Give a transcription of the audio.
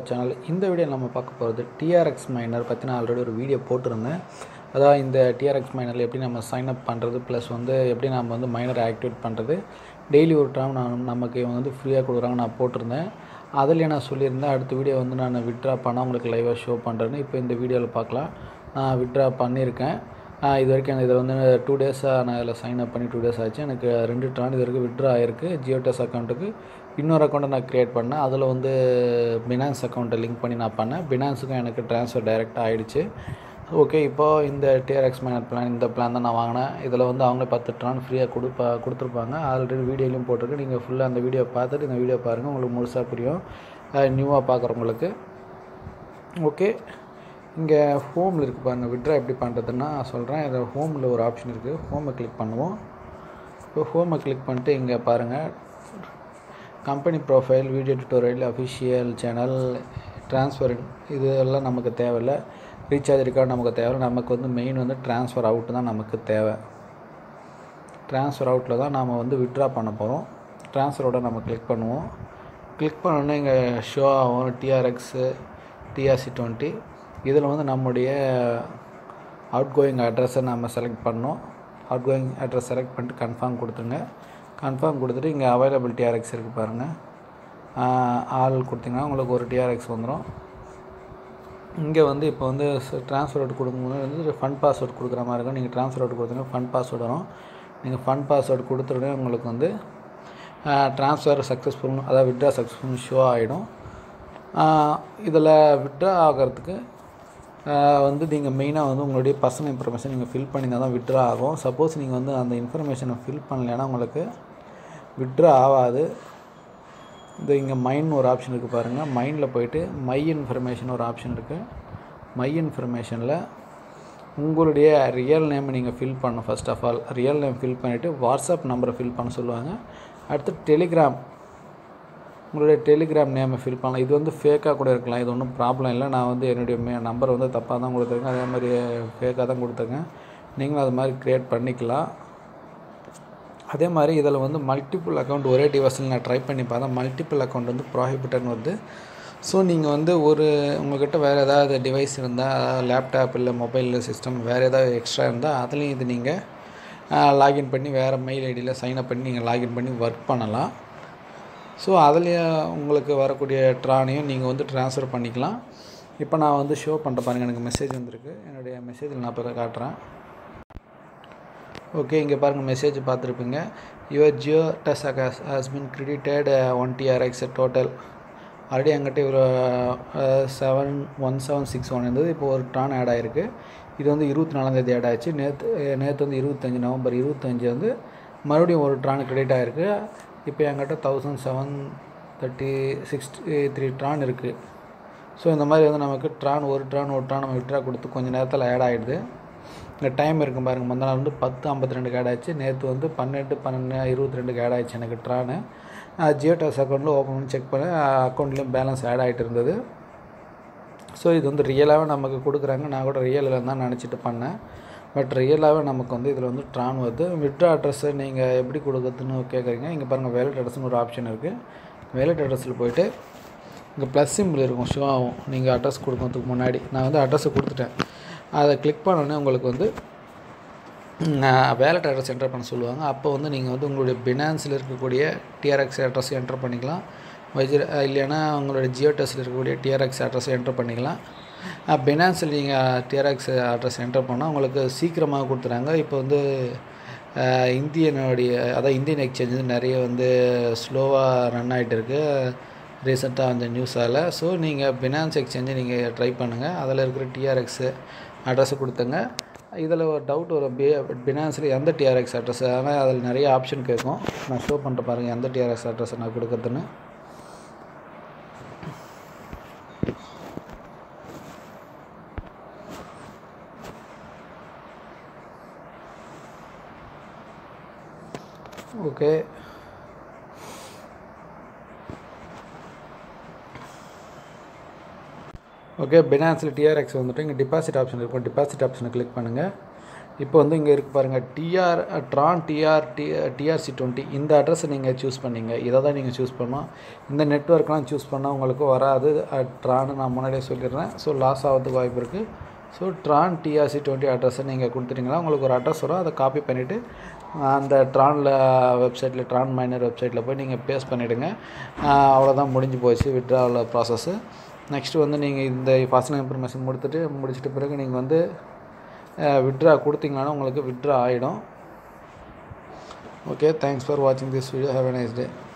channel இந்த video நம்ம பார்க்க போகிறது டிஆர்எக்ஸ் மைனர் பற்றி நான் ஆல்ரெடி ஒரு வீடியோ போட்டிருந்தேன் அதாவது இந்த டிஆர்எக்ஸ் மைனரில் எப்படி நம்ம சைன் அப் பண்ணுறது ப்ளஸ் வந்து எப்படி நம்ம வந்து மைனரை ஆக்டிவேட் பண்ணுறது டெய்லி ஒரு டைம் நான் நமக்கு இவங்க வந்து ஃப்ரீயாக கொடுக்குறாங்க நான் போட்டிருந்தேன் அதில் நான் சொல்லியிருந்தேன் அடுத்த வீடியோ வந்து நான் விட்ரா பண்ணால் உங்களுக்கு லைவாக ஷோ பண்ணுறேன்னு இப்போ இந்த வீடியோவில் பார்க்கலாம் நான் விட்ரா பண்ணியிருக்கேன் ஆஹ் இது வரைக்கும் இதில் வந்து டூ டேஸாக நான் இதில் சைன் அப் பண்ணி டூ டேஸ் ஆச்சு எனக்கு ரெண்டு ட்ரான் இது வரைக்கும் விட்ரா ஆயிருக்கு ஜியோடெஸ் அக்கௌண்ட்டுக்கு இன்னொரு அக்கௌண்ட்டை நான் க்ரியேட் பண்ணேன் அதில் வந்து பினான்ஸ் அக்கௌண்ட்டை லிங்க் பண்ணி நான் பண்ணேன் பினான்ஸுக்கும் எனக்கு ட்ரான்ஸ்ஃபர் டைரெக்டாக ஆகிடுச்சு ஓகே இப்போது இந்த டிஆர்எக்ஸ் மைனர் பிளான் இந்த பிளான் தான் நான் வாங்கினேன் இதில் வந்து அவங்களே பத்து ட்ரான் ஃப்ரீயாக கொடுப்பா கொடுத்துருப்பாங்க ஆல்ரெடி வீடியோலையும் போட்டிருக்கு நீங்கள் ஃபுல்லாக அந்த வீடியோ பார்த்துட்டு இந்த வீடியோ பாருங்கள் உங்களுக்கு முழுசாக புரியும் நியூவாக பார்க்குறவங்களுக்கு ஓகே இங்கே ஹோமில் இருக்குது பாருங்கள் விட்ரா எப்படி பண்ணுறதுன்னா சொல்கிறேன் இதில் ஹோமில் ஒரு ஆப்ஷன் இருக்குது ஹோமை கிளிக் பண்ணுவோம் இப்போ ஹோமை கிளிக் பண்ணிட்டு இங்கே பாருங்கள் company profile video tutorial official channel transfer இது எல்லாம் நமக்கு தேவையில்லை ரீசார்ஜ் ரெக்கார்டு நமக்கு தேவை நமக்கு வந்து மெயின் வந்து ட்ரான்ஸ்ஃபர் அவுட் தான் நமக்கு தேவை ட்ரான்ஸ்ஃபர் அவுட்டில் தான் நாம் வந்து விட்ரா பண்ண போகிறோம் ட்ரான்ஸ்ஃபரோட நம்ம கிளிக் பண்ணுவோம் கிளிக் பண்ணோன்னே இங்கே ஷோ ஆகும் டிஆர்எக்ஸு டிஆர்சி டுவெண்ட்டி இதில் வந்து நம்முடைய அவுட் கோயிங் அட்ரஸை நம்ம செலக்ட் பண்ணோம் அவுட் கோயிங் அட்ரஸ் செலக்ட் பண்ணிட்டு கன்ஃபார்ம் கொடுத்துருங்க கன்ஃபார்ம் கொடுத்துட்டு இங்கே அவைலபிள் டிஆர்எக்ஸ் இருக்குது பாருங்கள் ஆள் கொடுத்தீங்கன்னா உங்களுக்கு ஒரு டிஆர்எக்ஸ் வந்துடும் இங்கே வந்து இப்போ வந்து ட்ரான்ஸ்ஃபர் அவுட் கொடுக்கும்போது வந்து ஃபண்ட் பாஸ்வேர்டு கொடுக்குற மாதிரி இருக்கும் நீங்கள் ட்ரான்ஸ்ஃபர் அவுட் கொடுத்தீங்கன்னா ஃபண்ட் பாஸ்வேர்டு வரும் நீங்கள் ஃபண்ட் பாஸ்வேர்டு கொடுத்துருடனே உங்களுக்கு வந்து ட்ரான்ஸ்ஃபர் சக்ஸஸ்ஃபுல் அதாவது விட்ரா சக்ஸஸ்ஃபுல் ஷோ ஆகிடும் இதில் விட்ரா ஆகிறதுக்கு வந்து நீங்கள் மெயினாக வந்து உங்களுடைய பர்சனல் இன்ஃபர்மேஷன் நீங்கள் ஃபில் பண்ணியிருந்தால் தான் விட்ரா ஆகும் சப்போஸ் நீங்கள் வந்து அந்த இன்ஃபர்மேஷனை ஃபில் பண்ணலைன்னா உங்களுக்கு விட்ரா ஆகாது இந்த இங்கே மைன் ஒரு ஆப்ஷன் இருக்குது பாருங்கள் மைண்டில் போயிட்டு மை இன்ஃபர்மேஷன் ஒரு ஆப்ஷன் இருக்குது மை இன்ஃபர்மேஷனில் உங்களுடைய ரியல் நேம் நீங்கள் ஃபில் பண்ணணும் first of all real name fill பண்ணிவிட்டு வாட்ஸ்அப் நம்பரை ஃபில் பண்ண சொல்லுவாங்க அடுத்து டெலிகிராம் உங்களுடைய டெலிகிராம் நேமை ஃபில் பண்ணலாம் இது வந்து ஃபேக்காக கூட இருக்கலாம் இது ஒன்றும் ப்ராப்ளம் இல்லை நான் வந்து என்னுடைய மே நம்பர் வந்து தப்பாக தான் கொடுத்துருக்கேன் அதே மாதிரி ஃபேக்காக தான் கொடுத்துருக்கேன் நீங்களும் அது மாதிரி க்ரியேட் பண்ணிக்கலாம் அதே மாதிரி இதில் வந்து மல்டிபிள் அக்கௌண்ட் ஒரே டிவைஸில் நான் ட்ரை பண்ணி பார்த்தேன் மல்டிபிள் அக்கௌண்ட் வந்து ப்ராஹிபிட்டட்னு வருது ஸோ நீங்கள் வந்து ஒரு உங்கள்கிட்ட வேறு ஏதாவது டிவைஸ் இருந்தால் அதாவது லேப்டாப் இல்லை மொபைல் சிஸ்டம் வேறு ஏதாவது எக்ஸ்ட்ரா இருந்தால் அதுலேயும் இது நீங்கள் லாகின் பண்ணி வேறு மெயில் ஐடியில் சைன்அப் பண்ணி நீங்கள் லாகின் பண்ணி ஒர்க் பண்ணலாம் ஸோ அதுலேயே உங்களுக்கு வரக்கூடிய ட்ரானையும் நீங்கள் வந்து ட்ரான்ஸ்ஃபர் பண்ணிக்கலாம் இப்போ நான் வந்து ஷோ பண்ணுற பாருங்கள் எனக்கு மெசேஜ் வந்திருக்கு என்னுடைய மெசேஜில் நான் இப்போ காட்டுறேன் ஓகே இங்கே பாருங்கள் மெசேஜ் பார்த்துருப்பீங்க your Jio DAS has been credited one TRX total already என்கிட்ட ஒரு seven one seven six one இருந்தது இப்போ ஒரு ட்ரான் ஆட் ஆகிருக்கு இது வந்து இருபத்தி நாலாந்தேதி ஆட் ஆச்சு நேற்று நேற்று வந்து இருபத்தஞ்சி நவம்பர் இருபத்தஞ்சி வந்து மறுபடியும் ஒரு ட்ரான் கிரெடிட் ஆகிருக்கு இப்போ என்கிட்ட thousand seven thirty sixty three Tron இருக்குது ஸோ இந்த மாதிரி வந்து நமக்கு ட்ரான் ஒரு ட்ரான் ஒரு ட்ரான் நம்ம விட்ரா கொடுத்து கொஞ்சம் நேரத்தில் ஆட் ஆகிடுது இந்த டைம் இருக்கும் பாருங்கள் முந்தா நாள் வந்து பத்து ஐம்பத்தி ரெண்டுக்கு ஆட் ஆச்சு நேற்று வந்து பன்னெண்டு பன்னெண்டு இருபத்தி ரெண்டுக்கு ஆட் ஆயிடுச்சு எனக்கு ட்ரானு ஜியோ டாஸ் அக்கௌண்ட்டில் ஓப்பன் பண்ணி செக் பண்ணேன் அக்கௌண்ட்லேயும் பேலன்ஸ் ஆட் ஆகிட்டு இருந்தது ஸோ இது வந்து ரியலாகவே நமக்கு கொடுக்குறாங்க நான் கூட ரியலில் தான் நினச்சிட்டு பண்ணேன் பட் ரியலாகவே நமக்கு வந்து இதில் வந்து ட்ரான் வருது விட்ரா அட்ரஸை நீங்கள் எப்படி கொடுக்குறதுன்னு கேட்குறீங்க இங்கே பாருங்கள் வேலட் அட்ரஸ்னு ஒரு ஆப்ஷன் இருக்குது வேலட் அட்ரஸில் போயிட்டு இங்கே ப்ளஸ் சிம்பிள் இருக்கும் ஷோ ஆகும் நீங்கள் அட்ரஸ் கொடுக்கறதுக்கு முன்னாடி நான் வந்து அட்ரஸை கொடுத்துட்டேன் அதை கிளிக் பண்ணோடனே உங்களுக்கு வந்து வேலட் அட்ரஸ் என்டர் பண்ண சொல்லுவாங்க அப்போ வந்து நீங்கள் வந்து உங்களுடைய பினான்ஸில் இருக்கக்கூடிய டிஆர்எக்ஸ் அட்ரஸ் என்டர் பண்ணிக்கலாம் வைஜர் இல்லைன்னா உங்களுடைய ஜியோ டெஸ்ட்டில் இருக்கக்கூடிய டிஆர்எக்ஸ் அட்ரஸை என்டர் பண்ணிக்கலாம் பினான்ஸில் நீங்கள் டிஆர்எக்ஸ் அட்ரஸ் என்டர் பண்ணால் உங்களுக்கு சீக்கிரமாக கொடுத்துறாங்க இப்போ வந்து இந்தியனுடைய அதாவது இந்தியன் எக்ஸ்சேஞ்ச் வந்து நிறைய வந்து ஸ்லோவாக ரன் ஆகிட்டு இருக்குது ரீசெண்டாக அந்த நியூஸால் ஸோ நீங்கள் பினான்ஸ் எக்ஸ்சேஞ்சை நீங்கள் ட்ரை பண்ணுங்கள் அதில் இருக்கிற டிஆர்எக்ஸு அட்ரஸை கொடுத்துங்க இதில் ஒரு டவுட் வரும் பி பினான்ஸில் எந்த டிஆர்எக்ஸ் அட்ரஸ் ஆனால் அதில் நிறைய ஆப்ஷன் கேட்கும் நான் ஷோ பண்ணுற பாருங்கள் எந்த டிஆர்எக்ஸ் அட்ரஸை நான் கொடுக்குறதுன்னு ஓகே ஓகே பினான்ஸில் டிஆர்எக்ஸ் வந்துட்டு இங்கே டிபாசிட் ஆப்ஷன் இருக்கும் டிபாசிட் ஆப்ஷனை கிளிக் பண்ணுங்கள் இப்போ வந்து இங்கே இருக்கு பாருங்கள் TR Tron TR T TRC twenty இந்த அட்ரஸை நீங்கள் சூஸ் பண்ணீங்க இதை தான் நீங்கள் சூஸ் பண்ணணும் இந்த நெட்ஒர்க்லாம் சூஸ் பண்ணால் உங்களுக்கு வராது ட்ரான்னு நான் முன்னாடியே சொல்லிடுறேன் ஸோ லாஸ் ஆகிறதுக்கு வாய்ப்பு இருக்குது ஸோ ட்ரான் டிஆர்சி டுவெண்ட்டி அட்ரஸை நீங்கள் கொடுத்துட்டீங்களா உங்களுக்கு ஒரு அட்ரஸ் வரும் அதை காப்பி பண்ணிவிட்டு அந்த ட்ரானில் வெப்சைட்டில் ட்ரான் மைனர் வெப்சைட்டில் போய் நீங்கள் பேஸ் பண்ணிவிடுங்க அவ்வளோதான் முடிஞ்சு போச்சு விட்ராவில் ப்ராசஸ்ஸு நெக்ஸ்ட்டு வந்து நீங்கள் இந்த பர்சனல் இன்ஃபர்மேஷன் கொடுத்துட்டு முடிச்சிட்ட பிறகு நீங்கள் வந்து விட்ரா கொடுத்தீங்களானா உங்களுக்கு விட்ரா ஆகிடும் ஓகே தேங்க்ஸ் ஃபார் வாட்சிங் this video have a nice day